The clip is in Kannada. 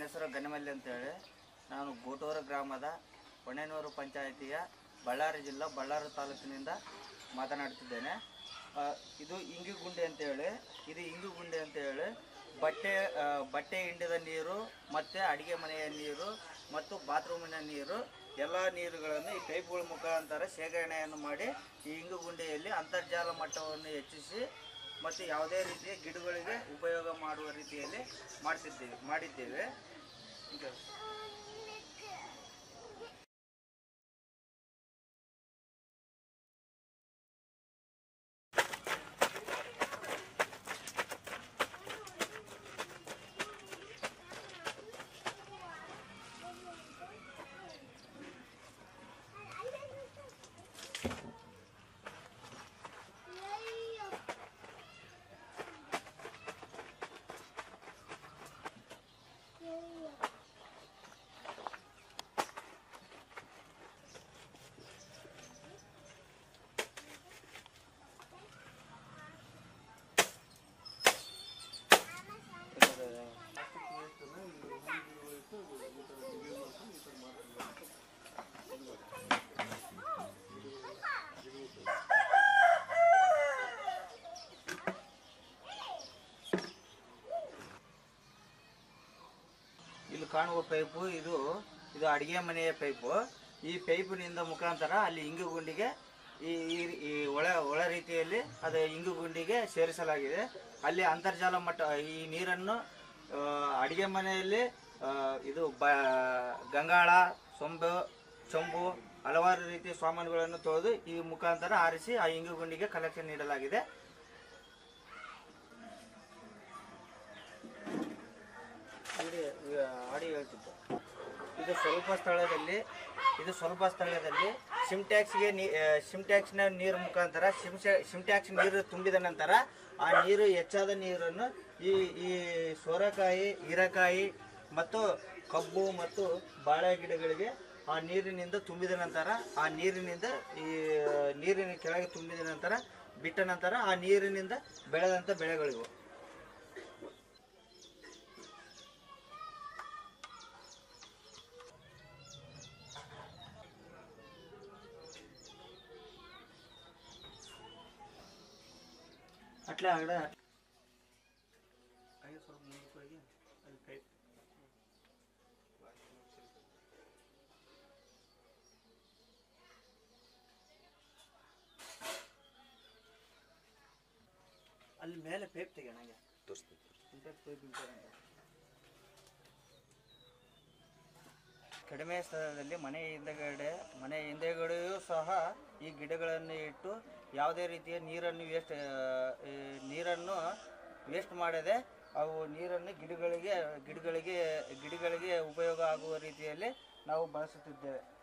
ಹೆಸರು ಗನಿಮಲ್ಲಿ ಅಂತೇಳಿ ನಾನು ಗೋಟೂರು ಗ್ರಾಮದ ಹೊಣೆನೂರು ಪಂಚಾಯಿತಿಯ ಬಳ್ಳಾರಿ ಜಿಲ್ಲಾ ಬಳ್ಳಾರಿ ತಾಲೂಕಿನಿಂದ ಮಾತನಾಡ್ತಿದ್ದೇನೆ ಆ, ಇದು ಇಂಗುಗುಂಡಿ ಅಂತೇಳಿ ಇದು ಇಂಗುಗುಂಡಿ ಅಂತೇಳಿ ಬಟ್ಟೆ ಆ, ಬಟ್ಟೆ ಹಿಂಡಿದ ನೀರು ಮತ್ತು ಅಡುಗೆ ಮನೆಯ ನೀರು ಮತ್ತು ಬಾತ್ರೂಮಿನ ನೀರು ಎಲ್ಲ ನೀರುಗಳನ್ನು ಈ ಪೈಪ್ಗಳ ಮುಖಾಂತರ ಶೇಖರಣೆಯನ್ನು ಮಾಡಿ ಈ ಇಂಗುಗುಂಡಿಯಲ್ಲಿ ಅಂತರ್ಜಾಲ ಮಟ್ಟವನ್ನು ಹೆಚ್ಚಿಸಿ ಮತ್ತು ಯಾವುದೇ ರೀತಿಯ ಗಿಡಗಳಿಗೆ ಉಪಯೋಗ ಮಾಡುವ ರೀತಿಯಲ್ಲಿ ಮಾಡ್ತಿದ್ದೇವೆ ಮಾಡಿದ್ದೇವೆ ಈಗ ಇಲ್ಲಿ ಕಾಣುವ ಪೈಪು ಇದು ಇದು ಅಡಿಗೆ ಮನೆಯ ಪೈಪು ಈ ಪೈಪಿನಿಂದ ಮುಖಾಂತರ ಅಲ್ಲಿ ಇಂಗುಗುಂಡಿಗೆ ಈ ಈ- ಈ ಒಳ ಒಳ ರೀತಿಯಲ್ಲಿ ಅದು ಇಂಗುಗುಂಡಿಗೆ ಸೇರಿಸಲಾಗಿದೆ ಅಲ್ಲಿ ಅಂತರ್ಜಾಲ ಮಟ್ಟ ಈ ನೀರನ್ನು ಆ, ಅಡಿಗೆ ಮನೆಯಲ್ಲಿ ಆ, ಇದು ಬ ಗಂಗಾಳ ಸೊಂಬು ಚೊಂಬು ಹಲವಾರು ರೀತಿಯ ಸಾಮಾನುಗಳನ್ನು ತೊಳೆದು ಈ ಮುಖಾಂತರ ಆರಿಸಿ ಆ ಇಂಗುಗುಂಡಿಗೆ ಕಲೆಕ್ಷನ್ ನೀಡಲಾಗಿದೆ ಅಲ್ಲಿ ಆಡಿ ಹೇಳ್ತಿದ್ದೆ ಇದು ಸ್ವಲ್ಪ ಸ್ಥಳದಲ್ಲಿ ಇದು ಸ್ವಲ್ಪ ಸ್ಥಳದಲ್ಲಿ ಸಿಮ್ಟ್ಯಾಕ್ಸ್ಗೆ ನೀ ಸಿಮ್ಟ್ಯಾಕ್ಸ್ನ ನೀರು ಮುಖಾಂತರ ಸಿಮ್ ಸಿಮ್ಟ್ಯಾಕ್ಸ್ ನೀರು ತುಂಬಿದ ನಂತರ ಆ ನೀರು ಹೆಚ್ಚಾದ ನೀರನ್ನು ಈ ಈ ಸೋರೆಕಾಯಿ ಹೀರೆಕಾಯಿ ಮತ್ತು ಕಬ್ಬು ಮತ್ತು ಬಾಳೆ ಗಿಡಗಳಿಗೆ ಆ ನೀರಿನಿಂದ ತುಂಬಿದ ನಂತರ ಆ ನೀರಿನಿಂದ ಈ ನೀರಿನ ಕೆಳಗೆ ತುಂಬಿದ ನಂತರ ಬಿಟ್ಟ ನಂತರ ಆ ನೀರಿನಿಂದ ಬೆಳೆದಂಥ ಬೆಳೆಗಳಿವು ಅಟ್ಲೇ ಆಗಡೆ ಹಾಗೆ ಸ್ವಲ್ಪ ಮುಂದಕ್ಕೆ ಹೋಗಿ ಅಲ್ಲಿ ಪೈಪ್ ಅಲ್ಲಿ ಮೇಲೆ ಪೈಪ್ ತೆಗೆಯೋಣ ಹಂಗೆ ಇಂಪ್ಯಾಕ್ಟ್ ಪೈಪ್ ಇಂಪ್ಯಾಕ್ಟ್ ಕಡಿಮೆ ಸ್ಥಳದಲ್ಲಿ ಮನೆ ಹಿಂದೆಗಡೆ ಮನೆ ಹಿಂದೆಗಡೆಯೂ ಸಹ ಈ ಗಿಡಗಳನ್ನು ಇಟ್ಟು ಯಾವುದೇ ರೀತಿಯ ನೀರನ್ನು ವೇಸ್ಟ್ ನೀರನ್ನು ವೇಸ್ಟ್ ಮಾಡದೆ ಅವು ನೀರನ್ನು ಗಿಡಗಳಿಗೆ ಗಿಡಗಳಿಗೆ ಗಿಡಗಳಿಗೆ ಉಪಯೋಗ ಆಗುವ ರೀತಿಯಲ್ಲಿ ನಾವು ಬಳಸುತ್ತಿದ್ದೇವೆ